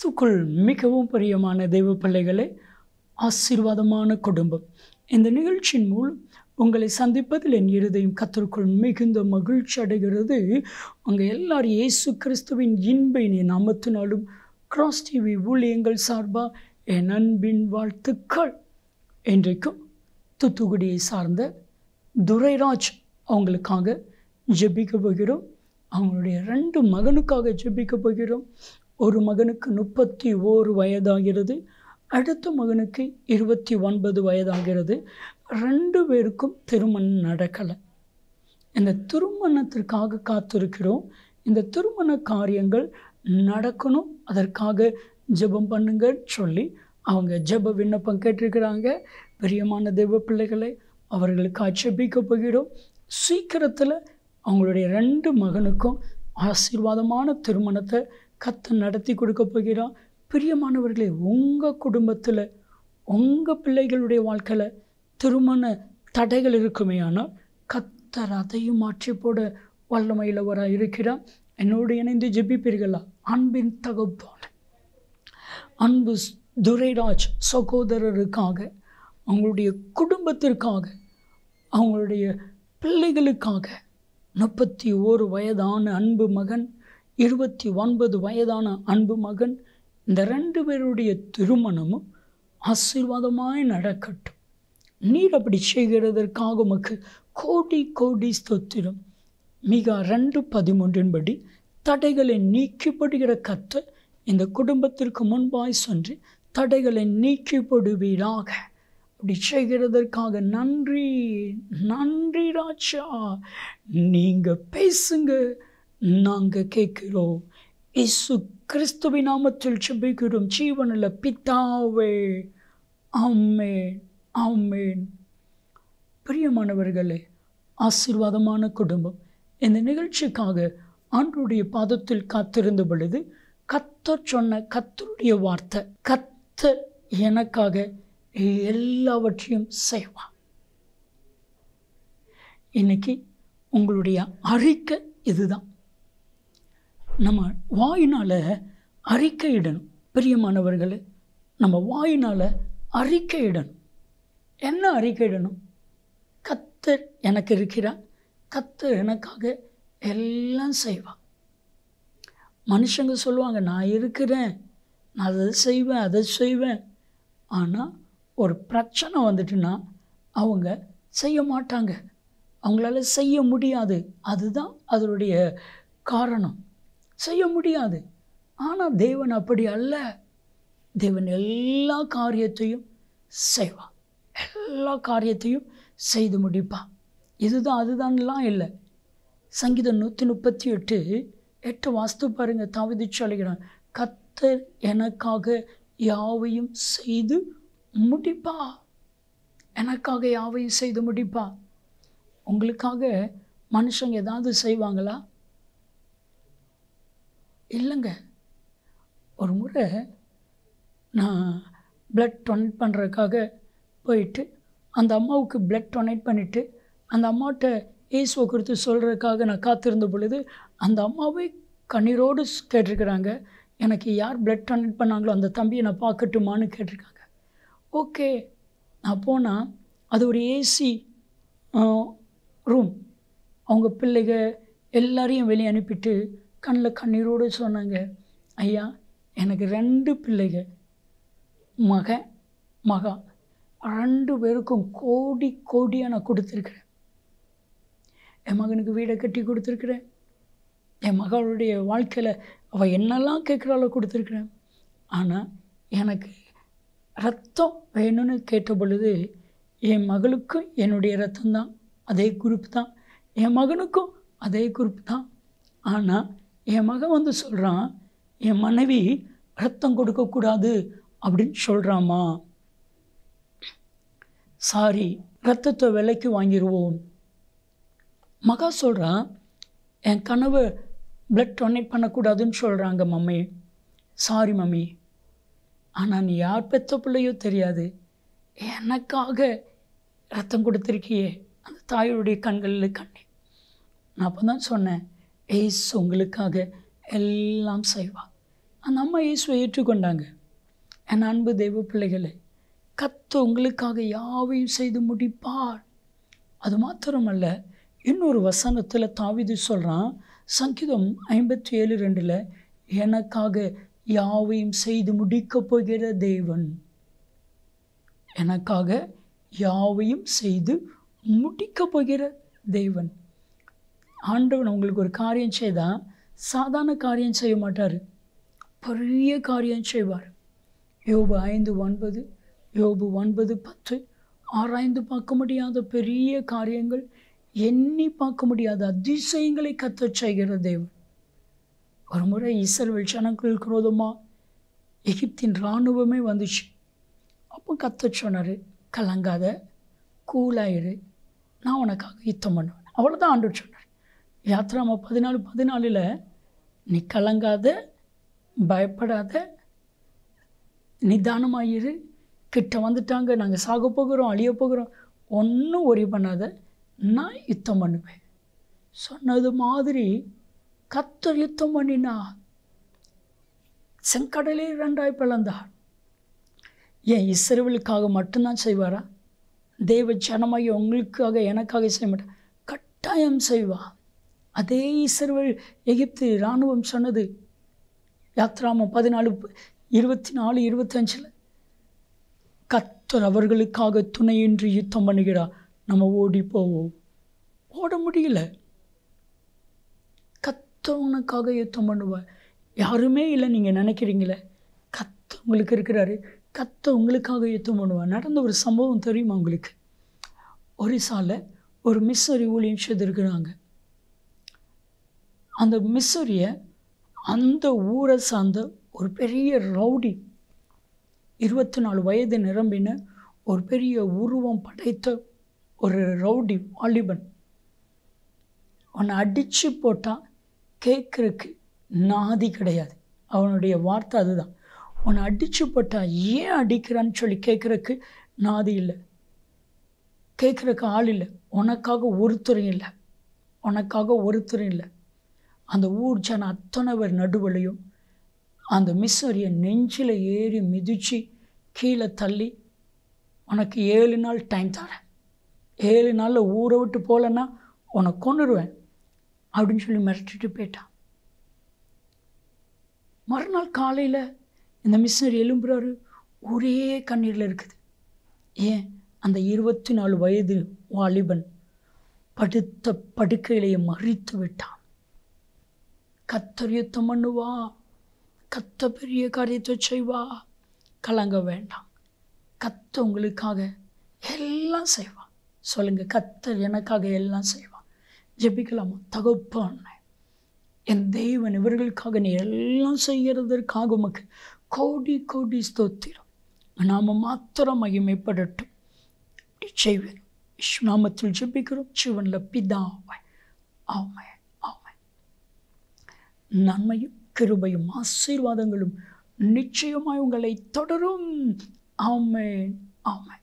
கிறிஸ்துக்குள் மிகவும் பிரியமான தெய்வ பிள்ளைகளே ஆசீர்வாதமான குடும்பம் இந்த நிகழ்ச்சியின் மூலம் உங்களை சந்திப்பதில் என் இருதயம் கத்தருக்குள் மிகுந்த மகிழ்ச்சி அடைகிறது உங்கள் எல்லாரும் இயேசு கிறிஸ்துவின் இன்பை நீ நாமத்தினாலும் கிராஸ் டிவி ஊழியங்கள் சார்பாக என் அன்பின் வாழ்த்துக்கள் இன்றைக்கும் தூத்துக்குடியை சார்ந்த துரைராஜ் அவங்களுக்காக ஜெபிக்க போகிறோம் அவங்களுடைய ரெண்டு மகனுக்காக ஜெபிக்க போகிறோம் ஒரு மகனுக்கு முப்பத்தி ஓரு வயதாகிறது அடுத்த மகனுக்கு இருபத்தி ஒன்பது வயதாகிறது ரெண்டு பேருக்கும் திருமணம் நடக்கலை இந்த திருமணத்திற்காக காத்திருக்கிறோம் இந்த திருமண காரியங்கள் நடக்கணும் அதற்காக ஜெபம் பண்ணுங்கன்னு சொல்லி அவங்க ஜெப விண்ணப்பம் கேட்டிருக்கிறாங்க பிரியமான தெய்வ பிள்ளைகளை அவர்களுக்கு ஜெபிக்க போகிறோம் சீக்கிரத்தில் அவங்களுடைய ரெண்டு மகனுக்கும் ஆசீர்வாதமான திருமணத்தை கத்து நடத்தி கொடுக்க போகிறான் பிரியமானவர்களே உங்கள் குடும்பத்தில் உங்கள் பிள்ளைகளுடைய வாழ்க்கையில் திருமண தடைகள் இருக்குமே ஆனால் கத்தர் அதையும் மாற்றி போட வல்லமையிலவராக இருக்கிறார் என்னோடு இணைந்து ஜெபிப்பீர்களா அன்பின் தகப்பான அன்பு துரைராஜ் சகோதரருக்காக அவங்களுடைய குடும்பத்திற்காக அவங்களுடைய பிள்ளைகளுக்காக முப்பத்தி ஓரு வயதான அன்பு மகன் இருபத்தி ஒன்பது வயதான அன்பு மகன் இந்த ரெண்டு பேருடைய திருமணமும் ஆசீர்வாதமாய் நடக்கட்டும் நீர் அப்படி செய்கிறதற்காக உமக்கு கோடி கோடி ஸ்தோத்திரம் மிக ரெண்டு பதிமூன்றின்படி தடைகளை நீக்கிப்படுகிற கத்த இந்த குடும்பத்திற்கு முன்பாய் சென்று தடைகளை நீக்கிப்படுவீராக அப்படி செய்கிறதற்காக நன்றி நன்றி ராஜா நீங்கள் பேசுங்க நாங்கள் கேட்கிறோம் இயேசு கிறிஸ்துவின் நாமத்தில் செபிக்கிறோம் ஜீவனில் பித்தாவே ஆமேன் ஆமேன் பிரியமானவர்களே ஆசீர்வாதமான குடும்பம் இந்த நிகழ்ச்சிக்காக ஆண்டுடைய பாதத்தில் காத்திருந்த பொழுது கத்தர் சொன்ன கத்தருடைய வார்த்தை கத்தர் எனக்காக எல்லாவற்றையும் செய்வான் இன்னைக்கு உங்களுடைய அறிக்கை இதுதான் நம்ம வாயினால் அறிக்கையிடணும் பிரியமானவர்களே நம்ம வாயினால் அறிக்கையிடணும் என்ன அறிக்கையிடணும் கத்தர் எனக்கு இருக்கிறார் கத்தர் எனக்காக எல்லாம் செய்வான் மனுஷங்க சொல்லுவாங்க நான் இருக்கிறேன் நான் அதை செய்வேன் அதை செய்வேன் ஆனால் ஒரு பிரச்சனை வந்துட்டுன்னா அவங்க செய்ய மாட்டாங்க அவங்களால செய்ய முடியாது அதுதான் அதனுடைய காரணம் செய்ய முடியாது ஆனால் தேவன் அப்படி அல்ல தேவன் எல்லா காரியத்தையும் செய்வான் எல்லா காரியத்தையும் செய்து முடிப்பான் இதுதான் அதுதான்லாம் இல்லை சங்கீதம் நூற்றி முப்பத்தி எட்டு எட்டு வாஸ்து பாருங்க தாவிதி சொல்லுகிறான் கத்தர் எனக்காக யாவையும் செய்து முடிப்பா எனக்காக யாவையும் செய்து முடிப்பா உங்களுக்காக மனுஷங்க ஏதாவது செய்வாங்களா இல்லைங்க ஒரு முறை நான் பிளட் டொனேட் பண்ணுறதுக்காக போயிட்டு அந்த அம்மாவுக்கு பிளட் டொனேட் பண்ணிவிட்டு அந்த அம்மாட்ட இயேசுவை குறித்து சொல்கிறதுக்காக நான் காத்திருந்த பொழுது அந்த அம்மாவே கண்ணீரோடு கேட்டிருக்கிறாங்க எனக்கு யார் பிளட் டொனேட் பண்ணாங்களோ அந்த தம்பியை நான் பார்க்கட்டுமான்னு கேட்டிருக்காங்க ஓகே நான் போனால் அது ஒரு ஏசி ரூம் அவங்க பிள்ளைக எல்லாரையும் வெளியே அனுப்பிட்டு கண்ணில் கண்ணீரோடு சொன்னாங்க ஐயா எனக்கு ரெண்டு பிள்ளைக மக மகா ரெண்டு பேருக்கும் கோடி கோடியாக நான் கொடுத்துருக்குறேன் என் மகனுக்கு வீடை கட்டி கொடுத்துருக்குறேன் என் மகளுடைய வாழ்க்கையில் அவள் என்னெல்லாம் கேட்குறாளோ கொடுத்துருக்குறேன் ஆனால் எனக்கு ரத்தம் வேணும்னு கேட்ட பொழுது என் மகளுக்கும் என்னுடைய ரத்தம் தான் அதே குரூப் தான் என் மகனுக்கும் அதே குரூப் தான் ஆனால் என் மகன் வந்து சொல்கிறான் என் மனைவி ரத்தம் கொடுக்கக்கூடாது அப்படின்னு சொல்கிறாமா சாரி ரத்தத்தை விலைக்கு வாங்கிடுவோம் மகா சொல்கிறான் என் கனவு பிளட் டொனேட் பண்ணக்கூடாதுன்னு சொல்கிறாங்க மம்மி சாரி மம்மி ஆனால் நீ யார் பெற்ற பிள்ளையோ தெரியாது எனக்காக ரத்தம் கொடுத்துருக்கியே அந்த தாயோடைய கண்களில் கண்ணி நான் அப்போ தான் சொன்னேன் ஏசு உங்களுக்காக எல்லாம் செய்வான் அந்த அம்மா இயேசுவை ஏற்றுக்கொண்டாங்க என் அன்பு தெய்வ பிள்ளைகளே கத்த உங்களுக்காக யாவையும் செய்து முடிப்பார் அது மாத்திரமல்ல இன்னொரு வசனத்தில் தாவிது சொல்கிறான் சங்கீதம் ஐம்பத்தி ஏழு ரெண்டில் எனக்காக யாவையும் செய்து முடிக்கப் போகிற தேவன் எனக்காக யாவையும் செய்து முடிக்கப் போகிற தேவன் ஆண்டவன் உங்களுக்கு ஒரு காரியம் செய்தால் சாதாரண காரியம் செய்ய மாட்டார் பெரிய காரியம் செய்வார் யோபு ஐந்து ஒன்பது யோபு ஒன்பது பத்து ஆராய்ந்து பார்க்க முடியாத பெரிய காரியங்கள் எண்ணி பார்க்க முடியாத அதிசயங்களை கத்தச் செய்கிற தேவன் ஒரு முறை இஸ்ரவேல் ஜனங்களுக்கு விரோதமாக எகிப்தின் இராணுவமே வந்துச்சு அப்போ கத்த சொன்னார் கலங்காத கூலாயிரு நான் உனக்காக யுத்தம் பண்ணுவேன் அவ்வளோதான் ஆண்டு சொன்னார் யாத்ராமா பதினாலு பதினாலில் நீ கலங்காத பயப்படாத நிதானமாயிரு கிட்ட வந்துட்டாங்க நாங்கள் சாக போகிறோம் அழிய போகிறோம் ஒன்றும் ஒரி பண்ணாத நான் யுத்தம் பண்ணுவேன் சொன்னது மாதிரி கத்தர் யுத்தம் பண்ணினா செங்கடலே ரெண்டாய் பிளந்தார் ஏன் இஸ்ரேவலுக்காக மட்டும்தான் செய்வாரா தேவ ஜனமாகி உங்களுக்காக எனக்காக செய்ய மாட்டார் கட்டாயம் செய்வா அதே இஸ்ரேல் எகிப்து இராணுவம் சொன்னது யாத்ராமம் பதினாலு இருபத்தி நாலு இருபத்தஞ்சில் கத்தர் அவர்களுக்காக துணையின்றி யுத்தம் பண்ணுகிறார் நம்ம ஓடி போவோம் ஓட முடியல கத்தர் உனக்காக யுத்தம் பண்ணுவார் யாருமே இல்லை நீங்கள் நினைக்கிறீங்களே கத்த உங்களுக்கு இருக்கிறாரு கத்த உங்களுக்காக யுத்தம் பண்ணுவார் நடந்த ஒரு சம்பவம் தெரியுமா உங்களுக்கு ஒரிசால ஒரு மிஸ்ஸரி ஊழியம் செய்திருக்கிறாங்க அந்த மிஸ்ஸரியை அந்த ஊரை சார்ந்த ஒரு பெரிய ரவுடி இருபத்தி நாலு வயது நிரம்பின ஒரு பெரிய உருவம் படைத்த ஒரு ரவுடி வாலிபன் அவனை அடித்து போட்டால் கேட்குறக்கு நாதி கிடையாது அவனுடைய வார்த்தை அதுதான் உன்னை அடித்து போட்டால் ஏன் அடிக்கிறான்னு சொல்லி கேட்குறக்கு நாதி இல்லை கேட்குறக்கு ஆள் இல்லை உனக்காக ஒருத்தரும் இல்லை உனக்காக ஒருத்தரும் இல்லை அந்த ஊர் ஜன அத்தனை பேர் நடுவலையும் அந்த மிஸ்ஸரியை நெஞ்சில் ஏறி மிதித்து கீழே தள்ளி உனக்கு ஏழு நாள் டைம் தரேன் ஏழு நாளில் ஊரை விட்டு போகலன்னா உன்னை கொண்டுருவேன் அப்படின்னு சொல்லி மிரட்டிட்டு போயிட்டான் மறுநாள் காலையில் இந்த மிஷினரி எழும்புறாரு ஒரே கண்ணீரில் இருக்குது ஏன் அந்த இருபத்தி நாலு வயது வாலிபன் படுத்த படுக்கையிலேயே மறித்து விட்டான் கத்தர் யுத்தம் பண்ணுவா கத்த பெரிய காரியத்தை செய்வா கலங்க வேண்டாம் கத்த உங்களுக்காக எல்லாம் செய்வா சொல்லுங்க கத்தர் எனக்காக எல்லாம் செய்வா ஜெபிக்கலாமா தகப்பான் என் தேவன் இவர்களுக்காக நீ எல்லாம் செய்கிறதற்காக உமக்கு கோடி கோடி ஸ்தோத்திரம் நாம மாத்திரம் மகிமைப்படட்டும் இப்படி செய்வேன் நாமத்தில் ஜெபிக்கிறோம் சிவனில் பிதாவாய் ஆமை ஆமை நன்மையும் கிருபையும் ஆசீர்வாதங்களும் நிச்சயமாய் உங்களை தொடரும் ஆமேன் ஆமை